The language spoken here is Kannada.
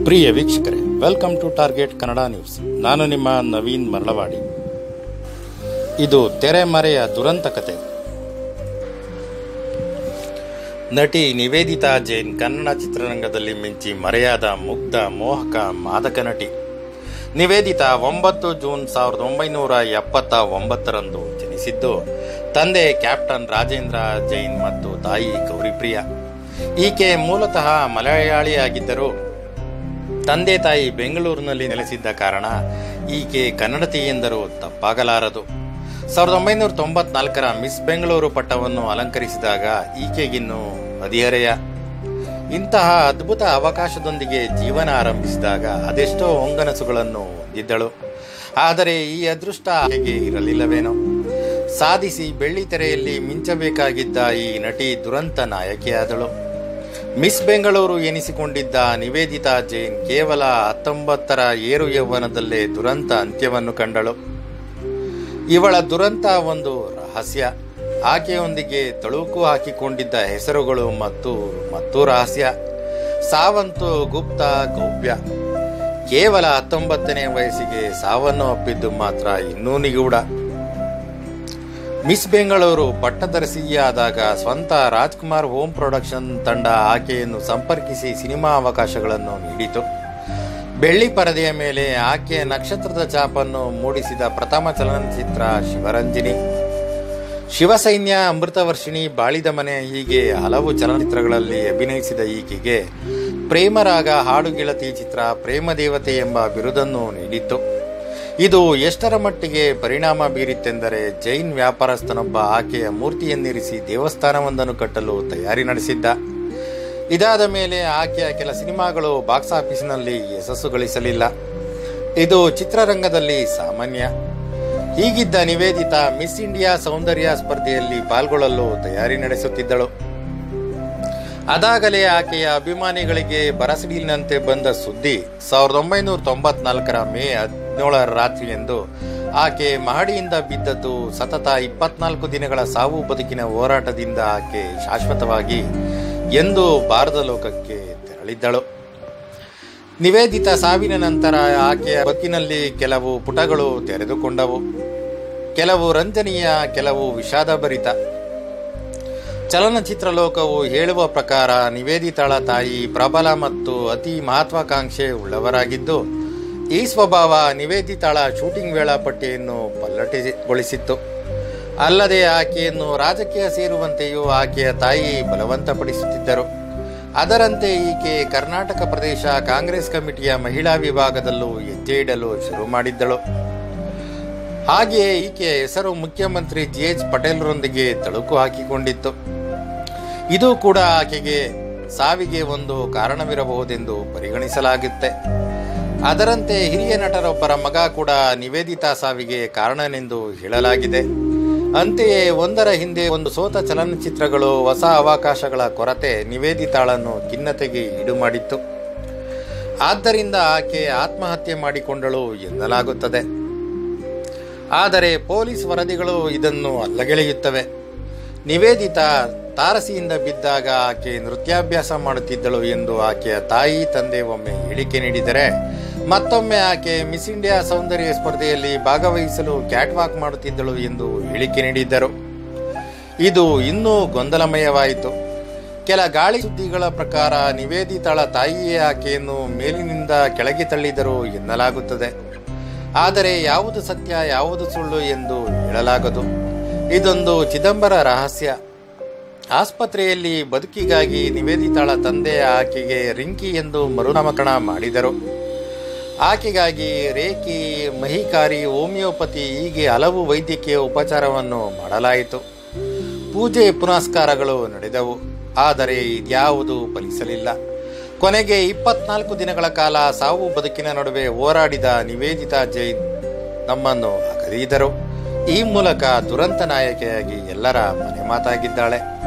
ಪ್ರಿಯ ವೀಕ್ಷಕರೇ welcome to target Kannada news ನಾನು ನಿಮ್ಮ ನವೀನ್ ಮರಳವಾಡಿ ಇದು ತೆರೆಮರೆಯ ದುರಂತ ಕತೆ ನಟಿ ನಿವೇದಿತಾ ಜೈನ್ ಕನ್ನಡ ಚಿತ್ರರಂಗದಲ್ಲಿ ಮಿಂಚಿ ಮರೆಯಾದ ಮುಗ್ಧ ಮೋಹಕ ಮಾದಕ ನಟಿ ನಿವೇದಿತಾ ಒಂಬತ್ತು ಜೂನ್ ಸಾವಿರದ ಒಂಬೈನೂರ ಎಪ್ಪತ್ತ ಒಂಬತ್ತರಂದು ಜನಿಸಿದ್ದು ತಂದೆ ಕ್ಯಾಪ್ಟನ್ ರಾಜೇಂದ್ರ ಜೈನ್ ಮತ್ತು ತಾಯಿ ಗೌರಿಪ್ರಿಯ ಈಕೆ ಮೂಲತಃ ಮಲಯಾಳಿಯಾಗಿದ್ದರೂ ತಂದೆ ತಾಯಿ ಬೆಂಗಳೂರಿನಲ್ಲಿ ನೆಲೆಸಿದ್ದ ಕಾರಣ ಈಕೆ ಕನ್ನಡತಿ ಎಂದರೂ ತಪ್ಪಾಗಲಾರದು ಸಾವಿರದ ಒಂಬೈನೂರ ತೊಂಬತ್ನಾಲ್ಕರ ಮಿಸ್ ಬೆಂಗಳೂರು ಪಟ್ಟವನ್ನು ಅಲಂಕರಿಸಿದಾಗ ಈಕೆಗಿನ್ನು ಹದಿಹರೆಯ ಇಂತಹ ಅದ್ಭುತ ಅವಕಾಶದೊಂದಿಗೆ ಜೀವನ ಆರಂಭಿಸಿದಾಗ ಅದೆಷ್ಟೋ ಹೊಂಗನಸುಗಳನ್ನು ಹೊಂದಿದ್ದಳು ಆದರೆ ಈ ಅದೃಷ್ಟ ಆಕೆಗೆ ಇರಲಿಲ್ಲವೇನೋ ಸಾಧಿಸಿ ಬೆಳ್ಳಿ ತೆರೆಯಲ್ಲಿ ಮಿಂಚಬೇಕಾಗಿದ್ದ ಈ ನಟಿ ದುರಂತ ನಾಯಕಿಯಾದಳು ಮಿಸ್ ಬೆಂಗಳೂರು ಎನಿಸಿಕೊಂಡಿದ್ದ ನಿವೇದಿತಾ ಜೈನ್ ಕೇವಲ ಹತ್ತೊಂಬತ್ತರ ಏರು ಯೌವನದಲ್ಲೇ ದುರಂತ ಅಂತ್ಯವನ್ನು ಕಂಡಳು ಇವಳ ದುರಂತ ಒಂದು ರಹಸ್ಯ ಆಕೆಯೊಂದಿಗೆ ತಳುಕು ಹಾಕಿಕೊಂಡಿದ್ದ ಹೆಸರುಗಳು ಮತ್ತು ಮತ್ತು ರಹಸ್ಯ ಸಾವಂತು ಗುಪ್ತ ಗೌಪ್ಯ ಕೇವಲ ಹತ್ತೊಂಬತ್ತನೇ ವಯಸ್ಸಿಗೆ ಸಾವನ್ನು ಅಪ್ಪಿದ್ದು ಮಾತ್ರ ಇನ್ನೂ ನಿಗೂಢ ಮಿಸ್ ಬೆಂಗಳೂರು ಪಟ್ಟದರ್ಶಿಯಾದಾಗ ಸ್ವಂತ ರಾಜ್ಕುಮಾರ್ ಹೋಮ್ ಪ್ರೊಡಕ್ಷನ್ ತಂಡ ಆಕೆಯನ್ನು ಸಂಪರ್ಕಿಸಿ ಸಿನಿಮಾ ಅವಕಾಶಗಳನ್ನು ನೀಡಿತು ಬೆಳ್ಳಿ ಪರದೆಯ ಮೇಲೆ ಆಕೆಯ ನಕ್ಷತ್ರದ ಚಾಪನ್ನು ಮೂಡಿಸಿದ ಪ್ರಥಮ ಚಲನಚಿತ್ರ ಶಿವರಂಜನಿ ಶಿವಸೈನ್ಯ ಅಮೃತವರ್ಷಿಣಿ ಬಾಳಿದ ಮನೆ ಹೀಗೆ ಹಲವು ಚಲನಚಿತ್ರಗಳಲ್ಲಿ ಅಭಿನಯಿಸಿದ ಈಕೆಗೆ ಪ್ರೇಮರಾಗ ಹಾಡುಗೆಳತಿ ಚಿತ್ರ ಪ್ರೇಮ ದೇವತೆ ಎಂಬ ಬಿರುದನ್ನು ನೀಡಿತ್ತು ಇದು ಎಷ್ಟರ ಮಟ್ಟಿಗೆ ಪರಿಣಾಮ ಬೀರಿತೆಂದರೆ ಜೈನ್ ವ್ಯಾಪಾರಸ್ಥನೊಬ್ಬ ಆಕೆಯ ಮೂರ್ತಿಯನ್ನಿರಿಸಿ ದೇವಸ್ಥಾನವೊಂದನ್ನು ಕಟ್ಟಲು ತಯಾರಿ ನಡೆಸಿದ್ದ ಇದಾದ ಮೇಲೆ ಆಕೆಯ ಕೆಲ ಸಿನಿಮಾಗಳು ಬಾಕ್ಸ್ ಆಫೀಸಿನಲ್ಲಿ ಯಶಸ್ಸು ಗಳಿಸಲಿಲ್ಲ ಇದು ಚಿತ್ರರಂಗದಲ್ಲಿ ಸಾಮಾನ್ಯ ಹೀಗಿದ್ದ ನಿವೇದಿತಾ ಮಿಸ್ ಇಂಡಿಯಾ ಸೌಂದರ್ಯ ಸ್ಪರ್ಧೆಯಲ್ಲಿ ಪಾಲ್ಗೊಳ್ಳಲು ತಯಾರಿ ನಡೆಸುತ್ತಿದ್ದಳು ಅದಾಗಲೇ ಆಕೆಯ ಅಭಿಮಾನಿಗಳಿಗೆ ಬರಸಿಡಿಲಿನಂತೆ ಬಂದ ಸುದ್ದಿ ಸಾವಿರದ ಒಂಬೈನೂರ ತೊಂಬತ್ನಾಲ್ಕರ ಮೇ ಹದಿನೇಳರ ರಾತ್ರಿಯಂದು ಆಕೆ ಮಹಡಿಯಿಂದ ಬಿದ್ದದ್ದು ಸತತ ಇಪ್ಪತ್ನಾಲ್ಕು ದಿನಗಳ ಸಾವು ಬದುಕಿನ ಹೋರಾಟದಿಂದ ಆಕೆ ಶಾಶ್ವತವಾಗಿ ಎಂದು ಭಾರತ ಲೋಕಕ್ಕೆ ತೆರಳಿದ್ದಳು ನಿವೇದಿತ ಸಾವಿನ ನಂತರ ಆಕೆಯ ಬದುಕಿನಲ್ಲಿ ಕೆಲವು ಪುಟಗಳು ತೆರೆದುಕೊಂಡವು ಕೆಲವು ರಂಜನೀಯ ಕೆಲವು ವಿಷಾದಭರಿತ ಚಲನಚಿತ್ರ ಲೋಕವು ಹೇಳುವ ಪ್ರಕಾರ ನಿವೇದಿತಾಳ ತಾಯಿ ಪ್ರಬಲ ಮತ್ತು ಅತಿ ಮಹತ್ವಾಕಾಂಕ್ಷೆ ಉಳ್ಳವರಾಗಿದ್ದು ಈ ಸ್ವಭಾವ ನಿವೇದಿತಾಳ ಶೂಟಿಂಗ್ ವೇಳಾಪಟ್ಟಿಯನ್ನು ಪಲ್ಲಟಿಗೊಳಿಸಿತ್ತು ಅಲ್ಲದೆ ಆಕೆಯನ್ನು ರಾಜಕೀಯ ಸೇರುವಂತೆಯೂ ಆಕೆಯ ತಾಯಿ ಬಲವಂತಪಡಿಸುತ್ತಿದ್ದರು ಅದರಂತೆ ಈಕೆ ಕರ್ನಾಟಕ ಪ್ರದೇಶ ಕಾಂಗ್ರೆಸ್ ಕಮಿಟಿಯ ಮಹಿಳಾ ವಿಭಾಗದಲ್ಲೂ ಹೆಜ್ಜೆ ಇಡಲು ಶುರು ಮಾಡಿದ್ದಳು ಹಾಗೆಯೇ ಈಕೆಯ ಹೆಸರು ಮುಖ್ಯಮಂತ್ರಿ ಜಿ ಎಚ್ ಪಟೇಲ್ರೊಂದಿಗೆ ತಳುಕು ಹಾಕಿಕೊಂಡಿತ್ತು ಇದು ಕೂಡ ಆಕೆಗೆ ಸಾವಿಗೆ ಒಂದು ಕಾರಣವಿರಬಹುದೆಂದು ಪರಿಗಣಿಸಲಾಗುತ್ತೆ ಅದರಂತೆ ಹಿರಿಯ ನಟರೊಬ್ಬರ ಮಗ ಕೂಡ ನಿವೇದಿತಾ ಸಾವಿಗೆ ಕಾರಣನೆಂದು ಹೇಳಲಾಗಿದೆ ಅಂತೆಯೇ ಒಂದರ ಹಿಂದೆ ಒಂದು ಸೋತ ಚಲನಚಿತ್ರಗಳು ಹೊಸ ಅವಕಾಶಗಳ ಕೊರತೆ ನಿವೇದಿತಾಳನ್ನು ಖಿನ್ನತೆಗೆ ಈಡು ಮಾಡಿತ್ತು ಆದ್ದರಿಂದ ಆಕೆ ಆತ್ಮಹತ್ಯೆ ಮಾಡಿಕೊಂಡಳು ಎನ್ನಲಾಗುತ್ತದೆ ಆದರೆ ಪೊಲೀಸ್ ವರದಿಗಳು ಇದನ್ನು ಅಲ್ಲಗೆಳೆಯುತ್ತವೆ ನಿವೇದಿತಾ ತಾರಸಿಯಿಂದ ಬಿದ್ದಾಗ ಆಕೆ ನೃತ್ಯಾಭ್ಯಾಸ ಮಾಡುತ್ತಿದ್ದಳು ಎಂದು ಆಕೆಯ ತಾಯಿ ತಂದೆ ಒಮ್ಮೆ ಹೇಳಿಕೆ ನೀಡಿದರೆ ಮತ್ತೊಮ್ಮೆ ಆಕೆ ಮಿಸ್ ಇಂಡಿಯಾ ಸೌಂದರ್ಯ ಸ್ಪರ್ಧೆಯಲ್ಲಿ ಭಾಗವಹಿಸಲು ಕ್ಯಾಟ್ ವಾಕ್ ಮಾಡುತ್ತಿದ್ದಳು ಎಂದು ಹೇಳಿಕೆ ನೀಡಿದ್ದರು ಇದು ಇನ್ನೂ ಗೊಂದಲಮಯವಾಯಿತು ಕೆಲ ಗಾಳಿ ಸುದ್ದಿಗಳ ಪ್ರಕಾರ ನಿವೇದಿತಾಳ ತಾಯಿಯೇ ಆಕೆಯನ್ನು ಮೇಲಿನಿಂದ ಕೆಳಗೆ ತಳ್ಳಿದರು ಎನ್ನಲಾಗುತ್ತದೆ ಆದರೆ ಯಾವುದು ಸತ್ಯ ಯಾವುದು ಸುಳ್ಳು ಎಂದು ಹೇಳಲಾಗದು ಇದೊಂದು ಚಿದಂಬರ ರಹಸ್ಯ ಆಸ್ಪತ್ರೆಯಲ್ಲಿ ಬದುಕಿಗಾಗಿ ನಿವೇದಿತಾಳ ತಂದೆ ಆಕೆಗೆ ರಿಂಕಿ ಎಂದು ಮರುನಾಮಕರಣ ಮಾಡಿದರು ಆಕೆಗಾಗಿ ರೇಖಿ ಮಹಿಕಾರಿ ಹೋಮಿಯೋಪತಿ ಹೀಗೆ ಹಲವು ವೈದ್ಯಕೀಯ ಉಪಚಾರವನ್ನು ಮಾಡಲಾಯಿತು ಪೂಜೆ ಪುನಸ್ಕಾರಗಳು ನಡೆದವು ಆದರೆ ಇದ್ಯಾವುದೂ ಫಲಿಸಲಿಲ್ಲ ಕೊನೆಗೆ ಇಪ್ಪತ್ನಾಲ್ಕು ದಿನಗಳ ಕಾಲ ಸಾವು ಬದುಕಿನ ನಡುವೆ ಹೋರಾಡಿದ ನಿವೇದಿತಾ ಜೈನ್ ನಮ್ಮನ್ನು ಅಗಲಿದರು ಈ ಮೂಲಕ ದುರಂತ ನಾಯಕಿಯಾಗಿ ಎಲ್ಲರ ಮನೆ ಮಾತಾಗಿದ್ದಾಳೆ